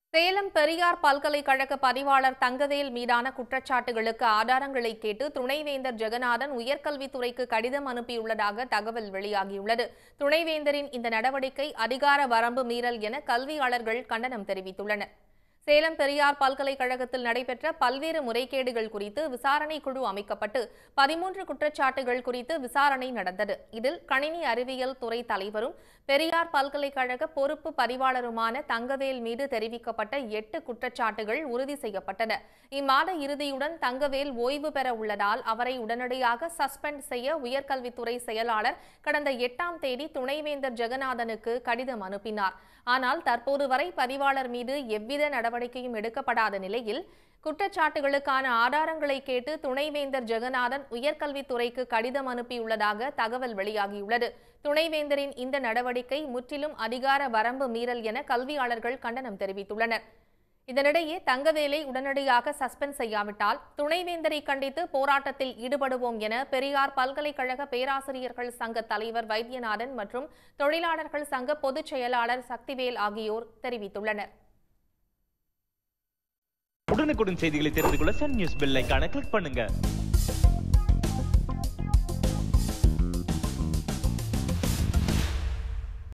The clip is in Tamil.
சேலம் பெரியார் பல்கலைக்கழக பதிவாளர் தங்கவேல் மீதான குற்றச்சாட்டுகளுக்கு ஆதாரங்களை கேட்டு துணைவேந்தர் ஜெகநாதன் உயர்கல்வித்துறைக்கு கடிதம் அனுப்பியுள்ளதாக தகவல் வெளியாகியுள்ளது துணைவேந்தரின் இந்த நடவடிக்கை அதிகார வரம்பு மீறல் என கல்வியாளர்கள் கண்டனம் தெரிவித்துள்ளனர் சேலம் பெரியார் பல்கலைக்கழகத்தில் நடைபெற்ற பல்வேறு முறைகேடுகள் குறித்து விசாரணை குழு அமைக்கப்பட்டு பதிமூன்று குற்றச்சாட்டுகள் குறித்து விசாரணை நடந்தது இதில் கணினி அறிவியல் துறை தலைவரும் பெரியார் பல்கலைக்கழக பொறுப்பு பதிவாளருமான தங்கவேல் மீது தெரிவிக்கப்பட்ட எட்டு குற்றச்சாட்டுகள் உறுதி செய்யப்பட்டன இம்மாத இறுதியுடன் தங்கவேல் ஓய்வு பெற உள்ளதால் அவரை உடனடியாக சஸ்பெண்ட் செய்ய உயர்கல்வித்துறை செயலாளர் கடந்த எட்டாம் தேதி துணைவேந்தர் ஜெகநாதனுக்கு கடிதம் அனுப்பினார் ஆனால் தற்போது வரை பதிவாளர் மீது எவ்வித நடவடிக்கையும் எடுக்கப்படாத நிலையில் குற்றச்சாட்டுகளுக்கான ஆதாரங்களை கேட்டு துணைவேந்தர் ஜெகநாதன் உயர்கல்வித்துறைக்கு கடிதம் அனுப்பியுள்ளதாக தகவல் வெளியாகியுள்ளது துணைவேந்தரின் இந்த நடவடிக்கை முற்றிலும் அதிகார வரம்பு மீறல் என கல்வியாளர்கள் கண்டனம் தெரிவித்துள்ளனர் இதனிடையே தங்கவேலை உடனடியாக சஸ்பெண்ட் செய்யாவிட்டால் துணைவேந்தரை கண்டித்து போராட்டத்தில் ஈடுபடுவோம் என பெரியார் பல்கலைக்கழக பேராசிரியர்கள் சங்க தலைவர் வைத்தியநாதன் மற்றும் தொழிலாளர்கள் சங்க பொதுச் செயலாளர் சக்திவேல் ஆகியோர் தெரிவித்துள்ளனர் உடனுக்குடன் செய்திகளை தெரிந்து கொள்ள சன் நியூஸ் பெல் ஐகானை கிளிக் பண்ணுங்க